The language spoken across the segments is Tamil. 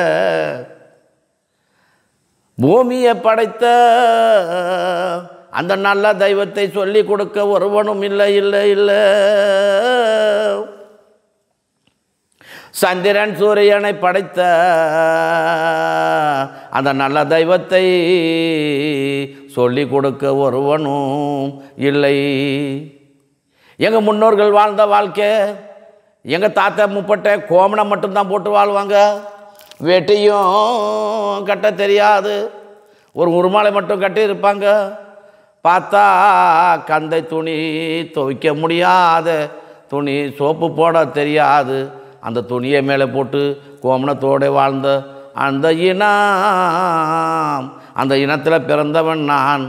பூமியை படைத்த அந்த நல்ல தெய்வத்தை சொல்லி கொடுக்க ஒருவனும் இல்லை இல்லை இல்லை சந்திரன் சூரியனை படைத்த அந்த நல்ல தெய்வத்தை சொல்லி கொடுக்க ஒருவனும் இல்லை எங்கள் முன்னோர்கள் வாழ்ந்த வாழ்க்கை எங்கள் தாத்தா முப்பட்டை கோமணம் மட்டும்தான் போட்டு வாழ்வாங்க வேட்டையும் கட்ட தெரியாது ஒரு உருமாலை மட்டும் கட்டி இருப்பாங்க பார்த்தா கந்தை துணி துவைக்க முடியாத துணி சோப்பு போட தெரியாது அந்த துணியை மேலே போட்டு கோமணத்தோடு வாழ்ந்த அந்த இனம் அந்த இனத்தில் பிறந்தவன் நான்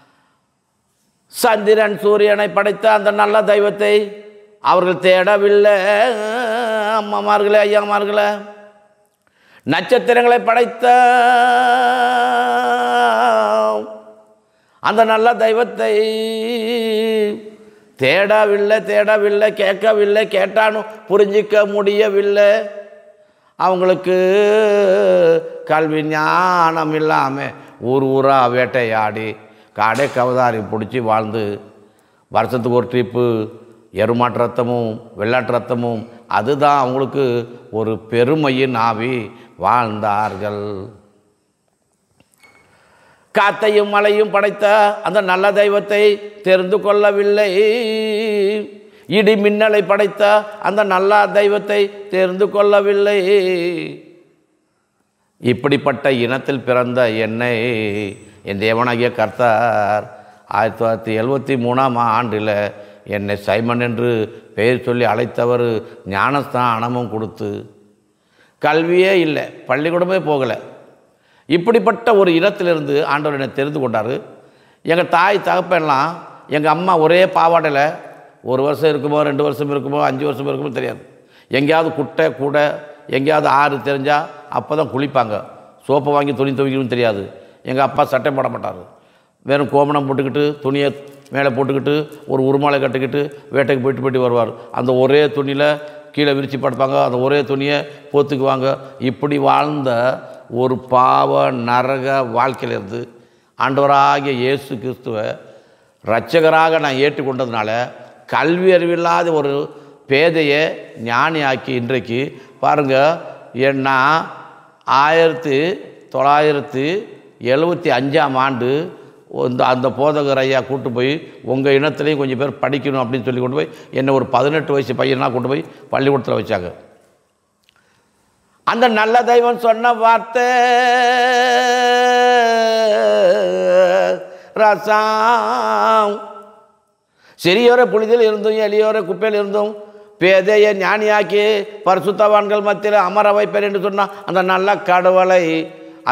சந்திரன் சூரியனை படைத்த அந்த நல்ல தெய்வத்தை அவர்கள் தேடவில்லை அம்மாமார்களே ஐயாமார்களே நட்சத்திரங்களை படைத்த அந்த நல்ல தெய்வத்தை தேடவில்லை தேடவில்லை கேட்கவில்லை கேட்டாலும் புரிஞ்சிக்க முடியவில்லை அவங்களுக்கு கல்வி ஞானம் இல்லாமல் ஊர் ஊராக வேட்டையாடி காடே கவதாரி பிடிச்சி வாழ்ந்து வருஷத்துக்கு ஒரு ட்ரிப்பு எருமாட்டு ரத்தமும் வெள்ளாட்டு ரத்தமும் அதுதான் அவங்களுக்கு ஒரு பெருமையின் ஆவி வாழ்ந்தார்கள் காத்தையும் மலையும் படைத்த அந்த நல்ல தெய்வத்தை தெரிந்து கொள்ளவில்லை இடி மின்னலை படைத்த அந்த நல்ல தெய்வத்தை தெரிந்து கொள்ளவில்லை இப்படிப்பட்ட இனத்தில் பிறந்த என்னை என் தேவனாகிய கர்த்தார் ஆயிரத்தி தொள்ளாயிரத்தி எழுபத்தி மூணாம் ஆண்டில் என்னை சைமன் என்று பெயர் சொல்லி அழைத்தவர் ஞானஸ்தானமும் கொடுத்து கல்வியே இல்லை பள்ளிக்கூடமே போகலை இப்படிப்பட்ட ஒரு இனத்திலிருந்து ஆண்டவர் என்னை தெரிந்து கொண்டார் எங்கள் தாய் தகப்பெல்லாம் எங்கள் அம்மா ஒரே பாவாடையில் ஒரு வருஷம் இருக்குமோ ரெண்டு வருஷம் இருக்குமோ அஞ்சு வருஷம் இருக்குமோ தெரியாது எங்கேயாவது குட்டை கூடை எங்கேயாவது ஆறு தெரிஞ்சால் அப்போ தான் குளிப்பாங்க சோப்பை வாங்கி துணி துவைக்கணும்னு தெரியாது எங்கள் அப்பா சட்டை போட மாட்டார் வெறும் கோமணம் போட்டுக்கிட்டு துணியை மேலே போட்டுக்கிட்டு ஒரு உருமாலை கட்டிக்கிட்டு வேட்டைக்கு போயிட்டு போயிட்டு வருவார் அந்த ஒரே துணியில் கீழே விரித்து படுப்பாங்க அந்த ஒரே துணியை போத்துக்குவாங்க இப்படி வாழ்ந்த ஒரு பாவ நரக வாழ்க்கையிலிருந்து ஆண்டவராகிய இயேசு கிறிஸ்துவை இரட்சகராக நான் ஏற்றுக்கொண்டதுனால கல்வி அறிவில்லாத ஒரு பேதையை ஞானியாக்கி இன்றைக்கு பாருங்கள் என்ன ஆயிரத்தி தொள்ளாயிரத்தி எழுபத்தி அஞ்சாம் ஆண்டு இந்த அந்த போதகர் ஐயா கூட்டு போய் உங்கள் இனத்துலேயும் கொஞ்சம் பேர் படிக்கணும் அப்படின்னு சொல்லி கொண்டு போய் என்னை ஒரு பதினெட்டு வயசு பையனாக கொண்டு போய் பள்ளிக்கூடத்தில் வச்சாங்க அந்த நல்ல தெய்வம் சொன்ன வார்த்தை ரசம் சிறியோரை புனிதில் இருந்தும் எளியோரை குப்பையில் இருந்தும் பேதையை ஞானியாக்கி பரிசுத்தவான்கள் மத்தியில் அமர வைப்பேன் என்று சொன்னால் அந்த நல்ல கடவுளை